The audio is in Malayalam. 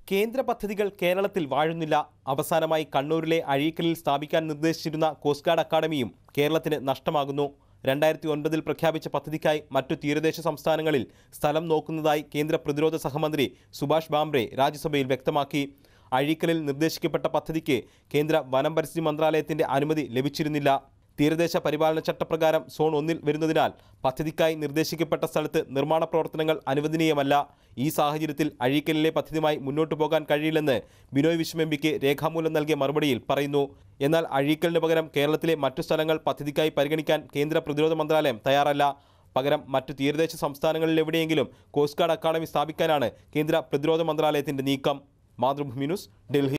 കേന്ദ്ര പദ്ധതികൾ കേരളത്തിൽ വാഴുന്നില്ല അവസാനമായി കണ്ണൂരിലെ അഴീക്കലിൽ സ്ഥാപിക്കാൻ നിർദ്ദേശിച്ചിരുന്ന കോസ്റ്റ് ഗാർഡ് അക്കാദമിയും കേരളത്തിന് നഷ്ടമാകുന്നു രണ്ടായിരത്തി ഒൻപതിൽ പ്രഖ്യാപിച്ച പദ്ധതിക്കായി മറ്റു തീരദേശ സംസ്ഥാനങ്ങളിൽ സ്ഥലം നോക്കുന്നതായി കേന്ദ്ര പ്രതിരോധ സഹമന്ത്രി സുഭാഷ് ബാംബ്രെ രാജ്യസഭയിൽ വ്യക്തമാക്കി അഴീക്കലിൽ നിർദ്ദേശിക്കപ്പെട്ട പദ്ധതിക്ക് കേന്ദ്ര വനം പരിസ്ഥിതി മന്ത്രാലയത്തിന്റെ അനുമതി ലഭിച്ചിരുന്നില്ല തീരദേശ പരിപാലന ചട്ടപ്രകാരം സോൺ ഒന്നിൽ വരുന്നതിനാൽ പദ്ധതിക്കായി നിർദ്ദേശിക്കപ്പെട്ട സ്ഥലത്ത് നിർമ്മാണ പ്രവർത്തനങ്ങൾ അനുവദനീയമല്ല ഈ സാഹചര്യത്തിൽ അഴീക്കലിലെ പദ്ധതിയുമായി മുന്നോട്ടു പോകാൻ കഴിയില്ലെന്ന് ബിനോയ് വിശ്വം എം പിക്ക് രേഖാമൂലം നൽകിയ മറുപടിയിൽ പറയുന്നു എന്നാൽ അഴീക്കലിന് പകരം കേരളത്തിലെ മറ്റു സ്ഥലങ്ങൾ പദ്ധതിക്കായി പരിഗണിക്കാൻ കേന്ദ്ര പ്രതിരോധ മന്ത്രാലയം തയ്യാറല്ല പകരം മറ്റു തീരദേശ സംസ്ഥാനങ്ങളിൽ എവിടെയെങ്കിലും കോസ്റ്റ് ഗാർഡ് അക്കാദമി സ്ഥാപിക്കാനാണ് കേന്ദ്ര പ്രതിരോധ മന്ത്രാലയത്തിന്റെ നീക്കം മാതൃഭൂമി ന്യൂസ് ഡൽഹി